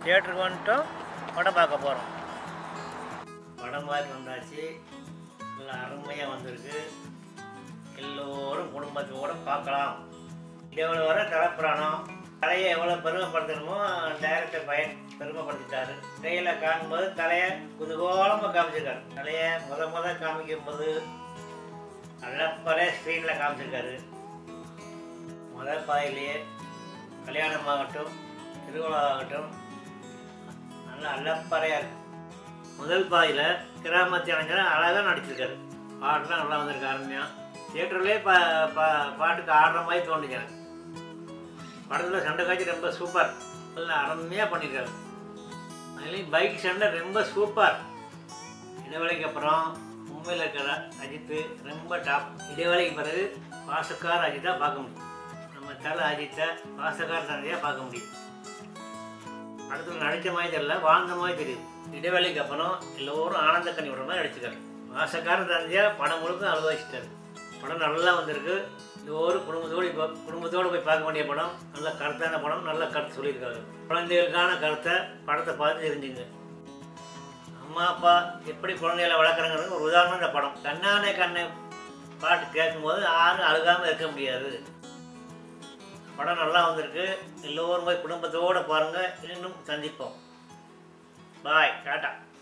தியேட்டருக்கு வந்துட்டோம் படம் பார்க்க போகிறோம் படம் பார்த்து வந்தாச்சு நல்லா அருமையாக வந்திருக்கு எல்லோரும் குடும்பத்தோடு பார்க்கலாம் எவ்வளோ வர தலைப்புறானோ தலையை எவ்வளோ பெருமைப்படுத்தணுமோ டைரக்டர் பயன் பெருமைப்படுத்திட்டாரு ட்ரெயில காணும்போது தலையை குதூகோலமாக காமிச்சிருக்காரு தலையை முத முத காமிக்கும் போது நல்லப்பரே ஸ்க்ரீனில் காமிச்சிருக்காரு முதல் பாதிலேயே கல்யாணமாகட்டும் திருவிழா ஆகட்டும் நல்லா அல்லப்பறையாக இருக்கு முதல் பாதியில் கிராமத்து இளைஞர் அழகாக நடிச்சிருக்காரு பாட்டுலாம் நல்லா வந்திருக்கு அருமையாக தியேட்டர்லேயே பா பா பாட்டுக்கு ஆடுற மாதிரி தோணுச்சு எனக்கு படத்தில் சண்டை காட்சி ரொம்ப சூப்பர் நல்லா அருமையாக பண்ணியிருக்காரு அதுலேயும் பைக் சண்டை ரொம்ப சூப்பர் இடைவேளைக்கு அப்புறம் மும்பையில் இருக்கிற அஜித்து ரொம்ப டாப் இடைவேளைக்கு பிறகு பாசக்கார் அஜித்தா பார்க்க முடியும் நம்ம தலை அஜித்தை பாசக்கார் தந்தையாக பார்க்க முடியும் படத்தில் நடித்த மாதிரி தெரியல வாழ்ந்த மாதிரி தெரியுது இடைவேளைக்கு அப்புறம் எல்லோரும் ஆனந்த கண்ணி விடுற மாதிரி நடிச்சுக்காரு பாசக்கார தந்தையாக படம் முழுக்க அனுபவிச்சிட்டாரு படம் நல்லா வந்திருக்கு எல்லோரும் குடும்பத்தோடு இப்போ குடும்பத்தோடு போய் பார்க்க வேண்டிய படம் நல்ல கருத்தான படம் நல்ல கருத்து சொல்லியிருக்காரு குழந்தைகளுக்கான கருத்தை படத்தை பார்த்து தெரிஞ்சுங்க அம்மா அப்பா எப்படி குழந்தைகளை வளர்க்குறாங்கிறது ஒரு உதாரணம் இந்த படம் கண்ணானே கண்ணை பாட்டு கேட்கும்போது யாரும் அழுகாமல் இருக்க முடியாது படம் நல்லா வந்திருக்கு எல்லோரும் போய் குடும்பத்தோடு பாருங்கள் இன்னும் சந்திப்போம் பாய் டாட்டா